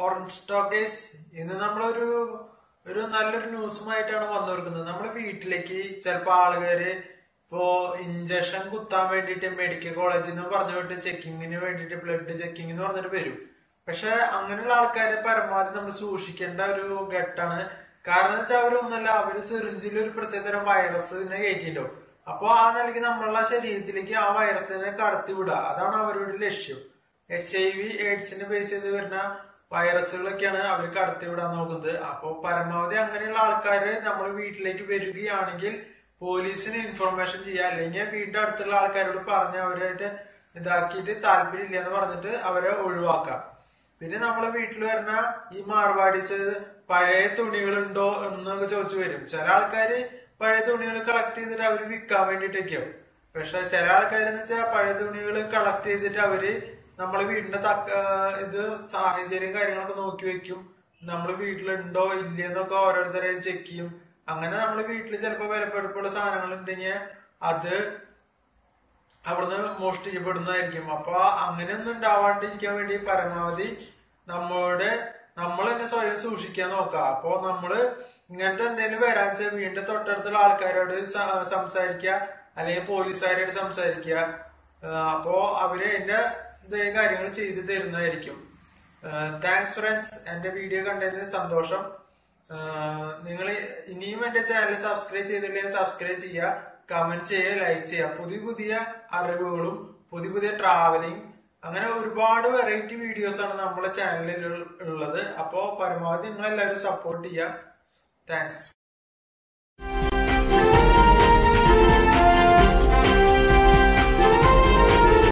orange ടോക്കേസ് ഇന്ന് നമ്മളൊരു ഒരു നല്ലൊരു ന്യൂസുമായിട്ടാണ് വന്നിരിക്കുന്നത് നമ്മുടെ വീട്ടിലേക്ക് ചിലപ്പോ ആളുകാര് ഇപ്പോ ഇഞ്ചക്ഷൻ കുത്താൻ വേണ്ടിയിട്ട് മെഡിക്കൽ കോളേജിൽ നിന്ന് പറഞ്ഞു വിട്ട് ചെക്കിങ്ങിന് വേണ്ടിയിട്ട് ബ്ലഡ് ചെക്കിംഗ് എന്ന് പറഞ്ഞിട്ട് വരും പക്ഷെ അങ്ങനെയുള്ള ആൾക്കാരെ പരമാവധി നമ്മൾ സൂക്ഷിക്കേണ്ട ഒരു ഘട്ടാണ് കാരണം വെച്ചാൽ അവരൊന്നല്ല അവര് സിറിഞ്ചിൽ ഒരു പ്രത്യേകതരം വൈറസിനെ കയറ്റിണ്ടോ അപ്പൊ ആ നിലയ്ക്ക് നമ്മളുടെ ശരീരത്തിലേക്ക് ആ വൈറസിനെ കടത്തി വിടുക അതാണ് അവരുടെ ലക്ഷ്യം എച്ച് ഐ വി എയ്ഡ്സിനെ ബേസ് ചെയ്ത് വരുന്ന വൈറസുകളൊക്കെയാണ് അവർ കടത്തിവിടാൻ നോക്കുന്നത് അപ്പോൾ പരമാവധി അങ്ങനെയുള്ള ആൾക്കാര് നമ്മൾ വീട്ടിലേക്ക് വരികയാണെങ്കിൽ പോലീസിന് ഇൻഫർമേഷൻ ചെയ്യുക അല്ലെങ്കിൽ വീടിന്റെ അടുത്തുള്ള ആൾക്കാരോട് പറഞ്ഞ് അവരായിട്ട് ഇതാക്കിയിട്ട് താല്പര്യമില്ല എന്ന് പറഞ്ഞിട്ട് അവരെ ഒഴിവാക്കാം പിന്നെ നമ്മളെ വീട്ടിൽ വരുന്ന ഈ മാർവാടീസ് പഴയ തുണികളുണ്ടോ എന്നൊക്കെ ചോദിച്ചു വരും ചില ആൾക്കാര് പഴയ തുണികൾ കളക്ട് ചെയ്തിട്ട് അവര് വിൽക്കാൻ വേണ്ടിയിട്ടൊക്കെയാവും പക്ഷെ ചില ആൾക്കാരെന്ന് വെച്ചാൽ പഴയ തുണികൾ കളക്ട് ചെയ്തിട്ട് അവര് നമ്മളെ വീടിന്റെ തക്ക ഇത് സാഹചര്യം കാര്യങ്ങളൊക്കെ നോക്കി വെക്കും നമ്മൾ വീട്ടിലുണ്ടോ ഇല്ലെന്നൊക്കെ ഓരോരുത്തരെ ചെക്ക് ചെയ്യും അങ്ങനെ നമ്മളെ വീട്ടിൽ ചിലപ്പോ വിലപ്പെടുപ്പുള്ള സാധനങ്ങൾ ഉണ്ടെങ്കിൽ അത് അവിടുന്ന് മോഷ്ടിക്കപ്പെടുന്നതായിരിക്കും അപ്പൊ അങ്ങനെയൊന്നും ഉണ്ടാവാണ്ടിരിക്കാൻ വേണ്ടി പരമാവധി നമ്മളുടെ നമ്മൾ തന്നെ സ്വയം സൂക്ഷിക്കാൻ നോക്കാം അപ്പൊ നമ്മള് ഇങ്ങനത്തെ എന്തെങ്കിലും വരാൻ വെച്ചാൽ വീണ്ടും തൊട്ടടുത്തുള്ള ആൾക്കാരോട് സ- സംസാരിക്കുക അല്ലെങ്കിൽ പോലീസുകാരോട് സംസാരിക്കുക ആ, അപ്പോ അവര് എന്റെ ഇതേ കാര്യങ്ങൾ ചെയ്തു തരുന്നതായിരിക്കും താങ്ക്സ് ഫ്രണ്ട്സ് എന്റെ വീഡിയോ കണ്ടതിന് സന്തോഷം നിങ്ങൾ ഇനിയും എന്റെ ചാനൽ സബ്സ്ക്രൈബ് ചെയ്തില്ലെങ്കിൽ സബ്സ്ക്രൈബ് ചെയ്യുക കമന്റ് ചെയ്യുക ലൈക്ക് ചെയ്യുക പുതിയ പുതിയ അറിവുകളും പുതിയ പുതിയ ട്രാവലിംഗ് അങ്ങനെ ഒരുപാട് വെറൈറ്റി വീഡിയോസ് ആണ് നമ്മളെ ചാനലിൽ ഉള്ളത് അപ്പോ പരമാവധി നിങ്ങൾ എല്ലാവരും സപ്പോർട്ട് ചെയ്യുക താങ്ക്സ്